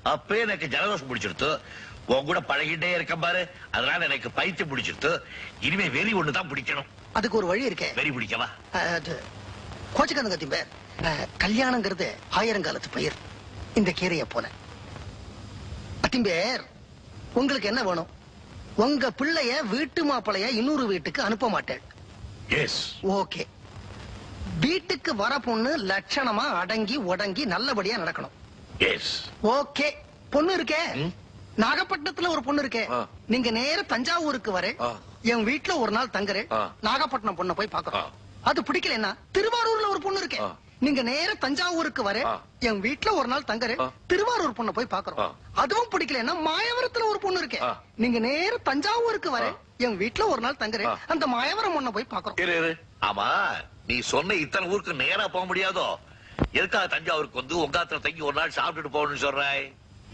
அப்பவே எனக்கு ஜலதோஷம் பிடிச்சிருத்து உன் கூட பழகிட்டே இருக்க பாரு அதனால எனக்கு பைத்தியம் பிடிச்சிருத்து இனிமே வெறி ஒண்ணுதான் பிடிக்கணும் அதுக்கு ஒரு வழி இருக்கே வெறி பிடிக்கவா அஹ், அது கோச்சுக்கான கத்திம்ப கல்யாணங்கிறது ஆயிரங்காலத்து பயிர் இந்த கீரைய போல அத்திம்பேர் உங்களுக்கு என்ன வேணும் உங்க பிள்ளைய வீட்டு மாப்பிளைய இன்னொரு வீட்டுக்கு அனுப்ப மாட்டேன் எஸ் ஓகே வீட்டுக்கு வர பொண்ணு லட்சணமா அடங்கி உடங்கி நல்லபடியா நடக்கணும் எஸ் ஓகே பொண்ணு இருக்கே ம். நாகப்பட்டினத்துல ஒரு பொண்ணு இருக்கே ஆ. நீங்க நேர தஞ்சாவூருக்கு வர ஆ. என் வீட்டுல ஒரு நாள் தங்குறேன் ஆ. நாகப்பட்டினம் பொண்ணை போய் பாக்குறோம் ஆ. அது பிடிக்கலன்னா திருவாரூர்ல ஒரு பொண்ணு இருக்கே ஆ. நீங்க நேர தஞ்சாவூருக்கு வர ஆ. என் வீட்டுல ஒரு நாள் தங்குறேன் ஆ. திருவாரூர் பொண்ணை போய் பாக்குறோம் ஆ. அதுவும் பிடிக்கலன்னா மாயவரத்துல ஒரு பொண்ணு இருக்கே ஆ. நீங்க நேர தஞ்சாவூருக்கு வர ஆ. என் வீட்டுல ஒரு நாள் தங்குறேன் ஆ. அந்த மாயவரம் பொண்ணை போய் பாக்குறோம் இரு இரு ஆமா நீ சொன்ன இத்தனை ஊருக்கு நேரா போக முடியாதோ எதுக்காக தஞ்சாவூருக்கு வந்து உங்காத்துல தங்கி ஒரு நாள் சாப்பிட்டுட்டு போகணும்னு சொல்றாய்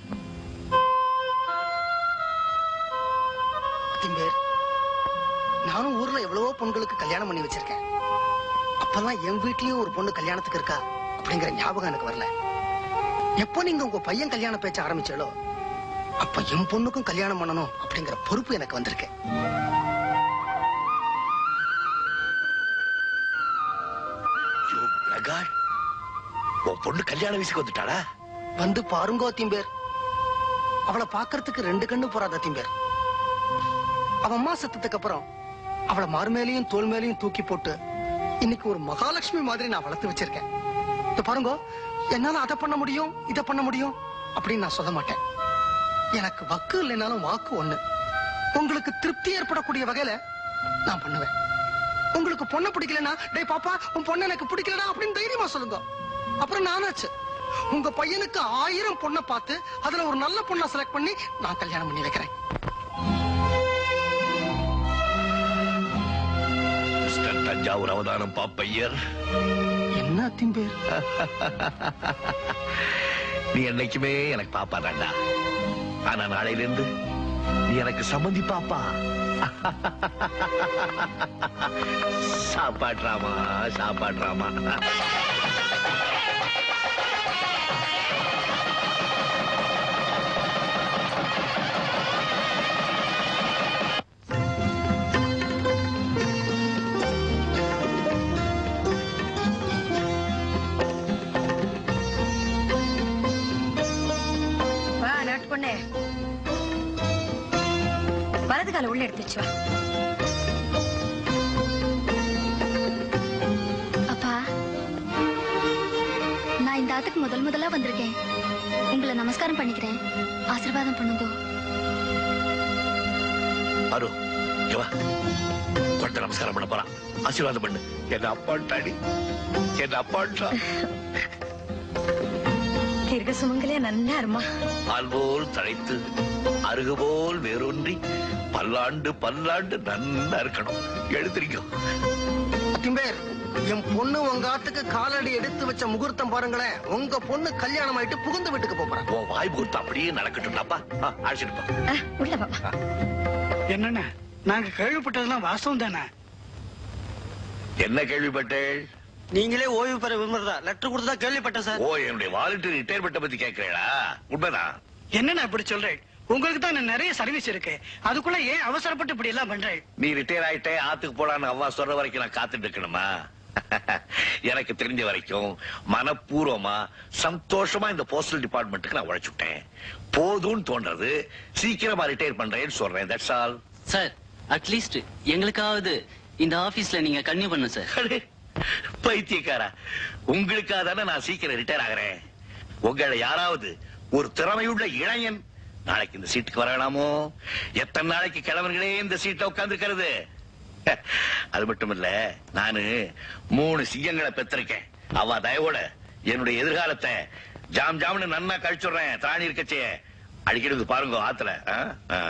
அத்திம்பேர் நானும் ஊர்ல எவ்வளவோ பொண்களுக்கு கல்யாணம் பண்ணி வச்சிருக்கேன் அப்பெல்லாம் என் வீட்லயும் ஒரு பொண்ணு கல்யாணத்துக்கு இருக்கா அப்படிங்கிற ஞாபகம் எனக்கு வரல எப்போ நீங்க உங்க பையன் கல்யாண பேச்ச ஆரம்பிச்சாலோ அப்ப என் பொண்ணுக்கும் கல்யாணம் பண்ணணும் அப்படிங்கிற பொறுப்பு எனக்கு வந்திருக்கு ஐயோ, பிரகாஷ், உன் பொண்ணு கல்யாண வயசுக்கு வந்துட்டாளா வந்து பாருங்கோ அத்திம்பேர் அவளை பாக்குறதுக்கு ரெண்டு கண்ணு போறாத அத்திம்பேர் அவ அம்மா செத்ததுக்கு அப்புறம் அவளை மார்மேலையும் தோல் மேலையும் தூக்கி போட்டு இன்னைக்கு ஒரு மகாலட்சுமி மாதிரி நான் வளர்த்து வச்சிருக்கேன் இப்ப பாருங்க என்னால அதை பண்ண முடியும் இதை பண்ண முடியும் அப்படின்னு நான் சொல்ல மாட்டேன் எனக்கு வக்கு இல்லைனாலும் வாக்கு ஒண்ணு உங்களுக்கு திருப்தி ஏற்படக்கூடிய வகையில நான் பண்ணுவேன் உங்களுக்கு பொண்ணை பிடிக்கலனா டேய் பாப்பா உன் பொண்ணு எனக்கு பிடிக்கலடா அப்படின்னு தைரியமா சொல்லுங்க அப்புறம் நானாச்சு உங்க பையனுக்கு ஆயிரம் பொண்ணை பார்த்து அதுல ஒரு நல்ல பொண்ணை செலக்ட் பண்ணி நான் கல்யாணம் பண்ணி வைக்கிறேன் மிஸ்டர் தஞ்சாவூர் அவதானம் பாப்பையர் என்ன அத்திம்பேர் நீ என்னைக்குமே எனக்கு பாப்பா தாண்டா ஆனா நாளையில இருந்து நீ எனக்கு சம்மந்தி பாப்பா சாப்பாட்றாமா சாப்பாட்றாமா வா நாட்டு பொண்ணே வலது கால உள்ள எடுத்து வச்சு வா அப்பா நான் இந்த ஆத்துக்கு முதல் முதலா வந்திருக்கேன் உங்களை நமஸ்காரம் பண்ணிக்கிறேன் ஆசீர்வாதம் பண்ணுங்க அரு இங்க வா குழந்தை நமஸ்காரம் பண்ண போறான் ஆசீர்வாதம் பண்ணு என்ன அப்பாட்டாடி என்ன அப்பாட்டா தீர்க்க சுமங்கலே நன்னா இருமா பால் போல் தழைத்து அருகு போல் வேரூன்றி பல்லாண்டு பல்லாண்டு நன்னா இருக்கணும் எழுந்திரிக்கும் அத்திம்பேர் என் பொண்ணு உங்க ஆத்துக்கு காலடி எடுத்து வச்ச முகூர்த்தம் பாருங்களேன் உங்க பொண்ணு கல்யாணம் ஆயிட்டு புகுந்த வீட்டுக்கு போப் போறா உன் வாய் பூர்த்து அப்படியே நடக்கட்டும்டாப்பா ஆ, அழைச்சிட்டு போ ஆ, உள்ள பாப்பா என்னண்ணா நாங்க கேள்விப்பட்டதெல்லாம் வாஸ்தவம் தானே என்ன கேள்விப்பட்டேன் நீங்களே ஓய்வு பெற விரும்புறதா லெட்டர் கொடுத்ததா கேள்விப்பட்டேன் சார் ஓ என்னுடைய வாலண்டியர் ரிட்டையர்மெண்ட் பத்தி கேக்குறீங்களா உண்மைதான் என்னண்ணா இப்படி சொல்றேன் உங்களுக்கு தான் இன்னும் நிறைய சர்வீஸ் இருக்கு அதுக்குள்ள ஏன் அவசரப்பட்டு இப்படி எல்லாம் பண்றேன் நீ ரிட்டையர் ஆயிட்டே ஆத்துக்கு போலான்னு அவ்வா சொல்ற வரைக்கும் நான் காத்துட்டு இருக்கணுமா எனக்கு தெரிஞ்ச வரைக்கும் மனப்பூர்வமா சந்தோஷமா இந்த போஸ்டல் டிபார்ட்மெண்ட்டுக்கு நான் உழைச்சுட்டேன் போதும்னு தோன்றது சீக்கிரமா ரிட்டையர் பண்றேன்னு சொல்றேன் தட்ஸ் ஆல் சார் அட்லீஸ்ட் எங்களுக்காவது இந்த ஆபீஸ்ல நீங்க கன்னியூ பண்ணும் சார் அடே, பைத்தியக்காரா உங்களுக்காக தானே நான் சீக்கிரம் ரிட்டையர் ஆகிறேன் உங்களை யாராவது ஒரு திறமையுள்ள இளைஞன் நாளைக்கு இந்த சீட்டுக்கு வர வேணாமோ எத்தனை நாளைக்கு கிழவர்களே இந்த சீட்ல உட்கார்ந்துருக்கிறது அது மட்டும் இல்ல நானு மூணு சிங்கங்களை பெற்றிருக்கேன் அவ தயவோட என்னுடைய எதிர்காலத்தை ஜாம் ஜாம்னு நன்னா கழிச்சுடுறேன் தாணி இருக்கச்சே அடிக்கடி வந்து பாருங்க ஆத்துல ஆ? ஆ.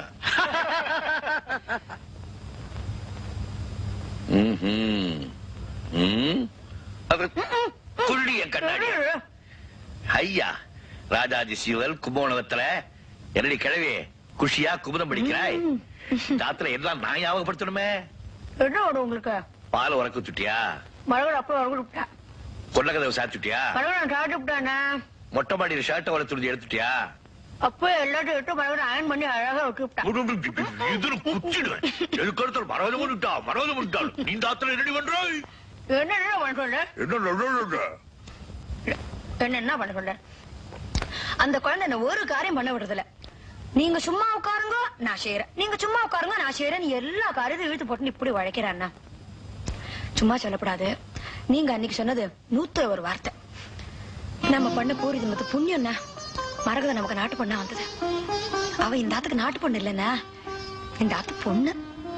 ம்ஹும். ம்? அது குருடி என் கண்ணாடி ஐயா ராஜாஜி சிவல் கும்போணவத்துல என்னடி கிழவி குஷியா குமுதம் படிக்கிறாய் ராத்திர எல்லாம் நான் ஞாபகப்படுத்தணுமே என்ன வரும் உங்களுக்கு பால் உறக்க சுட்டியா மழை அப்ப வரவிட்டேன் கொள்ளக்கதவை சாத்துட்டியா மழை நான் சாப்பிட்டுட்டானே மொட்டை மாடியில் ஷர்ட்டை வளர்த்துருந்து எடுத்துட்டியா அப்போ எல்லாத்தையும் எடுத்து மறுபடியும் அயன் பண்ணி அழகா விட்டுவிட்டான் இதுல குச்சிடுவேன் எதுக்கடுத்த மரவதை பண்ணிட்டா மரவதை பண்ணிட்டாள் நீ தாத்தல ரெடி பண்றாய் என்ன என்ன பண்ண சொல்ற என்ன என்ன என்ன பண்ண சொல்ற அந்த குழந்தை என்ன ஒரு காரியம் பண்ண விடுறதில்ல நீங்க சும்மா உட்காருங்க நான் செய்யறேன் நீங்க சும்மா உட்காருங்க நான் செய்யறேன் நீ எல்லா காரியத்தையும் இழுத்து போட்டு இப்படி உழைக்கிற அண்ணா சும்மா சொல்லப்படாது நீங்க அன்னைக்கு சொன்னது நூத்துல ஒரு வார்த்தை நம்ம பண்ண பூரி மத்த புண்ணியம்னா மரகத நமக்கு நாட்டு பொண்ணா வந்தது அவ இந்த ஆத்துக்கு நாட்டு பொண்ணு இல்லைன்னா இந்த ஆத்து பொண்ணு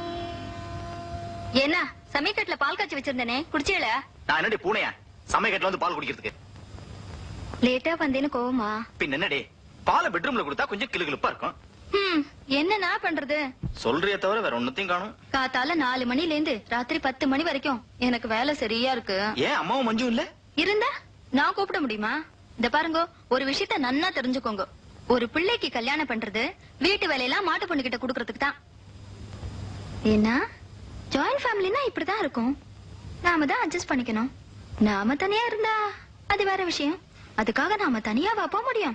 என்ன சமயக்கட்டுல பால் காய்ச்சி வச்சிருந்தேனே குடிச்சீல நான் என்னடி பூனையா சமையக்கட்டுல வந்து பால் குடிக்கிறதுக்கு லேட்டா வந்தேன்னு கோவமா பின் என்னடி பாலை பெட்ரூம்ல கொடுத்தா கொஞ்சம் கிளுகிளுப்பா இருக்கும் ஹம், என்ன நான் பண்றது சொல்றிய தவிர வேற ஒன்னத்தையும் காணும் காத்தால நாலு மணில இருந்து ராத்திரி பத்து மணி வரைக்கும் எனக்கு வேலை சரியா இருக்கு ஏன் அம்மாவும் மஞ்சும் இல்ல இருந்தா நான் கூப்பிட முடியுமா இந்த பாருங்க ஒரு விஷயத்த நன்னா தெரிஞ்சுக்கோங்க ஒரு பிள்ளைக்கு கல்யாணம் பண்றது வீட்டு வேலையெல்லாம் மாட்டு பொண்ணுகிட்ட குடுக்கறதுக்கு தான் ஏன்னா ஜாயிண்ட் ஃபேமிலினா இப்படிதான் இருக்கும் நாம தான் அட்ஜஸ்ட் பண்ணிக்கணும் நாம தனியா இருந்தா அது வேற விஷயம் அதுக்காக நாம தனியாவா போக முடியும்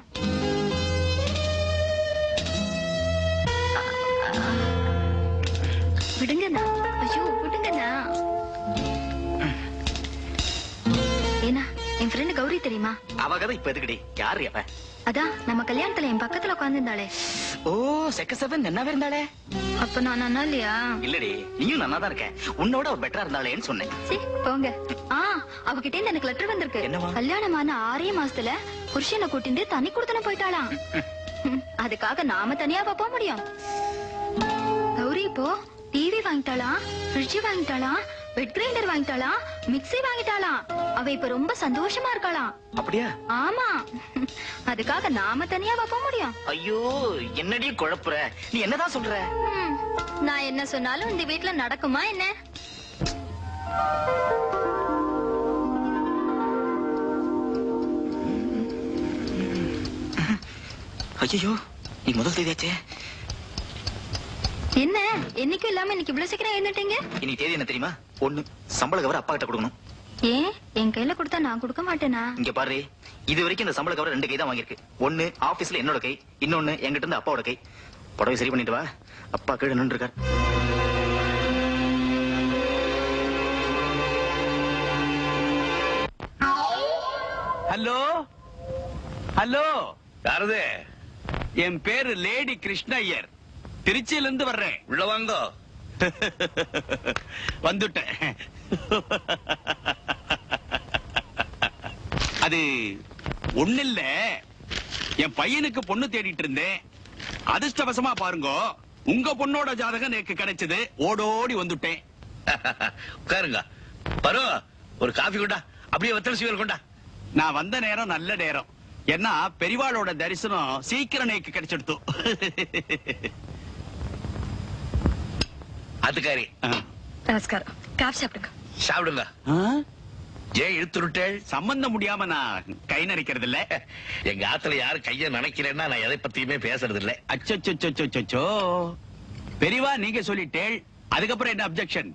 விடுங்கண்ணா ஐயோ விடுங்கண்ணா ஏன்னா என் ஃப்ரெண்டு கௌரி தெரியுமா அவ கதை இப்ப எதுக்குடி யாரு அவ அதான் நம்ம கல்யாணத்துல என் பக்கத்துல உட்காந்துருந்தாளே ஓ செக்க செவன் என்ன இருந்தாளே அப்ப நான் அண்ணா இல்லையா இல்லடி நீயும் நல்லா தான் இருக்க உன்னோட ஒரு பெட்டரா இருந்தாளேன்னு சொன்னேன் சரி போங்க ஆ அவகிட்ட இருந்து எனக்கு லெட்டர் வந்திருக்கு என்னவா? கல்யாணமான ஆறே மாசத்துல புருஷனை கூட்டிட்டு தனி கொடுத்தன போயிட்டாளாம் ம், அதுக்காக நாம தனியாவா போக முடியும் கௌரி இப்போ டிவி வாங்கிட்டாளாம் ஃப்ரிட்ஜ் வாங்கிட்டாளாம் பெட் கிரைண்டர் வாங்கிட்டாளாம் மிக்ஸி வாங்கிட்டாளாம் அவ இப்ப ரொம்ப சந்தோஷமா இருக்காளாம் அப்படியா ஆமா அதுக்காக நாம தனியாவா போக முடியும் ஐயோ என்னடி குழப்புற நீ என்னதான் சொல்ற ம், நான் என்ன சொன்னாலும் இந்த வீட்ல நடக்குமா என்ன ஐயோ நீ முதல் தேதியாச்சே என்ன என்னைக்கும் இல்லாம இன்னைக்கு இவ்வளவு சீக்கிரம் எழுந்துட்டீங்க இன்னைக்கு தேதி என்ன தெரியுமா ஒண்ணு சம்பள கவர் அப்பா கிட்ட கொடுக்கணும் ஏன் என் கையில கொடுத்தா நான் கொடுக்க மாட்டேனா இங்க பாரு இது வரைக்கும் இந்த சம்பள கவர் ரெண்டு கை தான் வாங்கியிருக்கு ஒண்ணு ஆபீஸ்ல என்னோட கை இன்னொன்னு என்கிட்ட இருந்து அப்பாவோட கை புடவை சரி பண்ணிட்டு வா அப்பா கீழே நின்று இருக்கார் ஹலோ ஹலோ யாரது என் பேரு லேடி கிருஷ்ணய்யர் திருச்சியில இருந்து வர்றேன் உள்ள வாங்கோ வந்துட்டேன் அது ஒண்ணு இல்ல என் பையனுக்கு பொண்ணு தேடிட்டு இருந்தேன் அதிர்ஷ்டவசமா பாருங்க உங்க பொண்ணோட ஜாதகம் எனக்கு கிடைச்சது ஓடோடி வந்துட்டேன் உட்காருங்க பரோ ஒரு காஃபி கொண்டா அப்படியே வெத்தலை சீவல் கொண்டா நான் வந்த நேரம் நல்ல நேரம் ஏன்னா பெரிவாளோட தரிசனம் சீக்கிரம் எனக்கு கிடைச்சிடுத்து அதுக்காரி நமஸ்காரம் காஃபி சாப்பிடுங்க சாப்பிடுங்க ஆ? ஏன் இழுத்துருட்டேள் சம்பந்தம் முடியாம நான் கை நரைக்கிறது இல்ல எங்க ஆத்துல யாரு கைய நினைக்கிறேன்னா நான் எதை பத்தியுமே பேசுறது இல்ல அச்சோ பெரியவா நீங்க சொல்லிட்டேள் அதுக்கப்புறம் என்ன அப்செக்ஷன்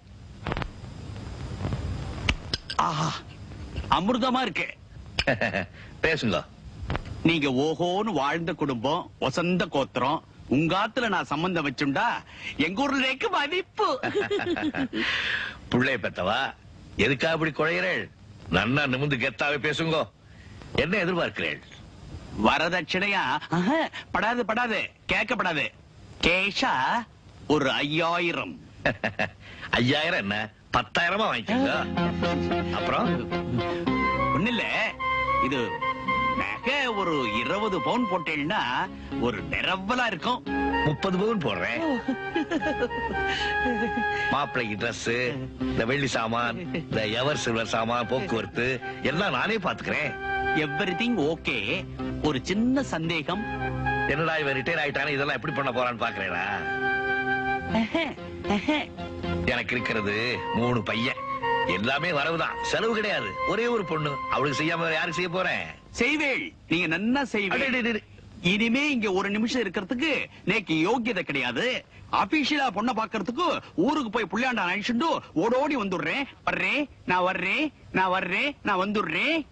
ஆஹா அமிர்தமா இருக்கு பேசுங்க நீங்க ஓஹோன்னு வாழ்ந்த குடும்பம் வசந்த கோத்திரம் உங்க ஆத்துல நான் சம்பந்தம் வச்சுண்டா எங்க ஊர்ல மதிப்பு புள்ளைய பெத்தவா எதுக்கா அப்படி குழையிறேள் நன்னா நிமிந்து கெத்தாவே பேசுங்க என்ன எதிர்பார்க்கிறேள் வரதட்சணையா ஆஹா, படாது படாது கேட்கப்படாது கேஷா ஒரு ஐயாயிரம் ஐயாயிரம் என்ன பத்தாயிரமா வாங்கிக்கோங்க அப்புறம் ஒண்ணு இல்ல இது நகை ஒரு இருபது பவுன் போட்டேன்னா ஒரு நிரவலா இருக்கும் முப்பது பவுன் போடுறேன் மாப்பிள்ளைக்கு Dress இந்த வெள்ளி சாமான் இந்த எவர் சில்வர் சாமான் போக்குவரத்து எல்லாம் நானே பாத்துக்கிறேன் எவ்ரி ஓகே ஒரு சின்ன சந்தேகம் என்னடா இவன் ரிட்டையர் ஆயிட்டானே இதெல்லாம் எப்படி பண்ண போறான்னு பாக்குறேனா எனக்கு இருக்கிறது மூணு பையன் எல்லாமே வரவுதான் செலவு கிடையாது ஒரே ஒரு பொண்ணு அவளுக்கு செய்யாம வேற யாருக்கு செய்ய போறேன் செய்வேள் நீங்க நன்னா செய்வேள் அடடடட. இனிமே இங்க ஒரு நிமிஷம் இருக்கிறதுக்கு நேக்கு யோகியதை கிடையாது அபிஷியலா பொண்ண பாக்குறதுக்கு ஊருக்கு போய் புள்ளியாண்டா நினைச்சுட்டு ஓடோடி வந்துடுறேன் வர்றேன் நான் வர்றேன் நான் வர்றேன் நான் வந்துடுறேன்